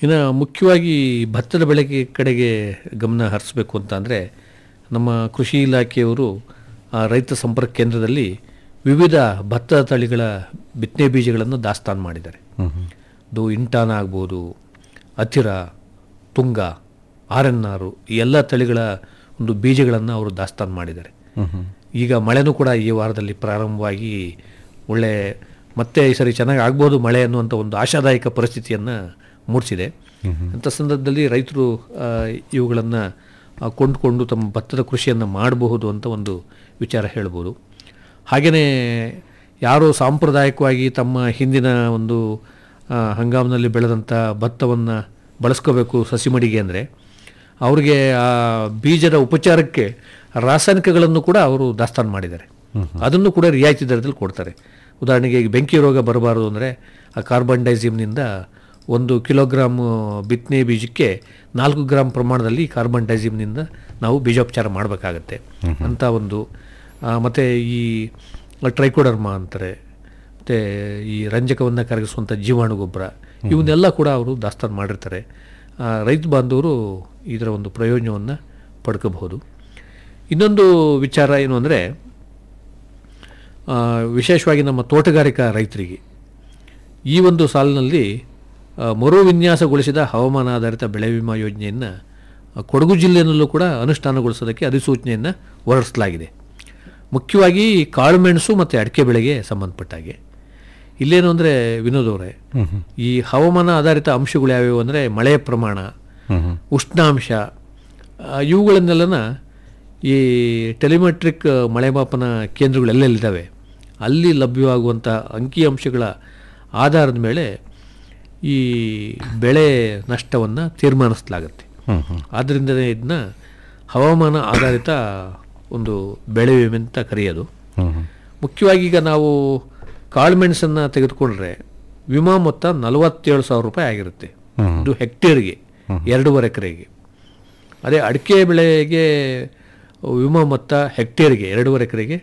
ಇನ್ನು ಮುಖ್ಯವಾಗಿ ಭತ್ತದ ಬೆಳೆಗೆ ಕಡೆಗೆ ಗಮನ ಹರಿಸಬೇಕು ಅಂತ ಅಂದರೆ ನಮ್ಮ ಕೃಷಿ ಇಲಾಖೆಯವರು ಆ ರೈತ ಸಂಪರ್ಕ ಕೇಂದ್ರದಲ್ಲಿ ವಿವಿಧ ಭತ್ತದ ತಳಿಗಳ ಬಿತ್ತನೆ ಬೀಜಗಳನ್ನು ದಾಸ್ತಾನು ಮಾಡಿದ್ದಾರೆ ಅದು ಇಂಟಾನ ಆಗ್ಬೋದು ಅತಿರ ತುಂಗ ಆರ್ ಎನ್ ಆರು ಈ ಎಲ್ಲ ತಳಿಗಳ ಒಂದು ಬೀಜಗಳನ್ನು ಅವರು ದಾಸ್ತಾನು ಮಾಡಿದ್ದಾರೆ ಈಗ ಮಳೆನೂ ಕೂಡ ಈ ವಾರದಲ್ಲಿ ಪ್ರಾರಂಭವಾಗಿ ಒಳ್ಳೆ ಮತ್ತೆ ಈ ಸರಿ ಚೆನ್ನಾಗಿ ಆಗ್ಬೋದು ಮಳೆ ಅನ್ನುವಂಥ ಒಂದು ಆಶಾದಾಯಕ ಪರಿಸ್ಥಿತಿಯನ್ನು ಮೂಡಿಸಿದೆ ಅಂಥ ಸಂದರ್ಭದಲ್ಲಿ ರೈತರು ಆ, ಇವುಗಳನ್ನು ಆ, ಕೊಂಡುಕೊಂಡು ತಮ್ಮ ಭತ್ತದ ಕೃಷಿಯನ್ನು ಮಾಡಬಹುದು ಅಂತ ಒಂದು ವಿಚಾರ ಹೇಳ್ಬೋದು ಹಾಗೆಯೇ ಯಾರು ಸಾಂಪ್ರದಾಯಿಕವಾಗಿ ತಮ್ಮ ಹಿಂದಿನ ಒಂದು ಆ, ಹಂಗಾಮಿನಲ್ಲಿ ಬೆಳೆದಂಥ ಭತ್ತವನ್ನು ಬಳಸ್ಕೋಬೇಕು ಸಸಿಮಡಿಗೆ ಅಂದರೆ ಅವ್ರಿಗೆ ಆ ಬೀಜದ ಉಪಚಾರಕ್ಕೆ ರಾಸಾಯನಿಕಗಳನ್ನು ಕೂಡ ಅವರು ದಾಸ್ತಾನು ಮಾಡಿದ್ದಾರೆ ಅದನ್ನು ಕೂಡ ರಿಯಾಯಿತಿ ದರದಲ್ಲಿ ಕೊಡ್ತಾರೆ ಉದಾಹರಣೆಗೆ ಈಗ ಬೆಂಕಿ ರೋಗ ಬರಬಾರದು ಅಂದರೆ ಆ ಕಾರ್ಬನ್ ಡೈಸಿಮ್ನಿಂದ ಒಂದು ಕಿಲೋಗ್ರಾಮ್ ಬಿತ್ತನೆ ಬೀಜಕ್ಕೆ ನಾಲ್ಕು ಗ್ರಾಮ್ ಪ್ರಮಾಣದಲ್ಲಿ ಕಾರ್ಬನ್ ಡೈಸಿಮ್ನಿಂದ ನಾವು ಬೀಜೋಪಚಾರ ಮಾಡಬೇಕಾಗತ್ತೆ ಅಂತ ಒಂದು ಮತ್ತು ಈ ಟ್ರೈಕೋಡರ್ಮಾ ಅಂತಾರೆ ಮತ್ತು ಈ ರಂಜಕವನ್ನು ಕರಗಿಸುವಂಥ ಜೀವಾಣು ಗೊಬ್ಬರ ಇವನ್ನೆಲ್ಲ ಕೂಡ ಅವರು ದಾಸ್ತಾನು ಮಾಡಿರ್ತಾರೆ ಆ, ರೈತ ಬಾಂಧವರು ಇದರ ಒಂದು ಪ್ರಯೋಜನವನ್ನು ಪಡ್ಕೋಬಹುದು ಇನ್ನೊಂದು ವಿಚಾರ ಏನು ಅಂದರೆ ವಿಶೇಷವಾಗಿ ನಮ್ಮ ತೋಟಗಾರಿಕಾ ರೈತರಿಗೆ ಈ ಒಂದು ಸಾಲಿನಲ್ಲಿ ಆ, ಮರು ವಿನ್ಯಾಸಗೊಳಿಸಿದ ಹವಾಮಾನ ಆಧಾರಿತ ಬೆಳೆ ವಿಮಾ ಯೋಜನೆಯನ್ನು ಆ, ಕೊಡಗು ಜಿಲ್ಲೆಯಲ್ಲೂ ಕೂಡ ಅನುಷ್ಠಾನಗೊಳಿಸೋದಕ್ಕೆ ಅಧಿಸೂಚನೆಯನ್ನು ಹೊರಡಿಸಲಾಗಿದೆ ಮುಖ್ಯವಾಗಿ ಕಾಳುಮೆಣಸು ಮತ್ತು ಅಡಿಕೆ ಬೆಳೆಗೆ ಸಂಬಂಧಪಟ್ಟ ಹಾಗೆ ಇಲ್ಲೇನು ಅಂದರೆ ವಿನೋದ್ ಅವರೇ ಈ ಹವಾಮಾನ ಆಧಾರಿತ ಅಂಶಗಳು ಯಾವ್ಯಾವು ಅಂದರೆ ಮಳೆಯ ಪ್ರಮಾಣ ಉಷ್ಣಾಂಶ ಆ, ಇವುಗಳನ್ನೆಲ್ಲನ ಈ ಟೆಲಿಮೆಟ್ರಿಕ್ ಮಳೆ ಮಾಪನ ಕೇಂದ್ರಗಳು ಎಲ್ಲೆಲ್ಲಿದ್ದಾವೆ ಅಲ್ಲಿ ಲಭ್ಯವಾಗುವಂಥ ಅಂಕಿಅಂಶಗಳ ಆಧಾರದ ಮೇಲೆ ಈ ಬೆಳೆ ನಷ್ಟವನ್ನು ತೀರ್ಮಾನಿಸಲಾಗುತ್ತೆ ಆದ್ದರಿಂದಲೇ ಇದನ್ನ ಹವಾಮಾನ ಆಧಾರಿತ ಒಂದು ಬೆಳೆ ವಿಮೆ ಅಂತ ಕರೆಯೋದು ಮುಖ್ಯವಾಗಿ ಈಗ ನಾವು ಕಾಳುಮೆಣಸನ್ನು ತೆಗೆದುಕೊಂಡ್ರೆ ವಿಮಾ ಮೊತ್ತ ನಲವತ್ತೇಳು ಸಾವಿರ ರೂಪಾಯಿ ಆಗಿರುತ್ತೆ ಇದು ಹೆಕ್ಟೇರ್ಗೆ ಎರಡೂವರೆ ಎಕರೆಗೆ ಅದೇ ಅಡಿಕೆ ಬೆಳೆಗೆ ವಿಮಾ ಮೊತ್ತ ಹೆಕ್ಟೇರ್ಗೆ ಎರಡೂವರೆ ಎಕರೆಗೆ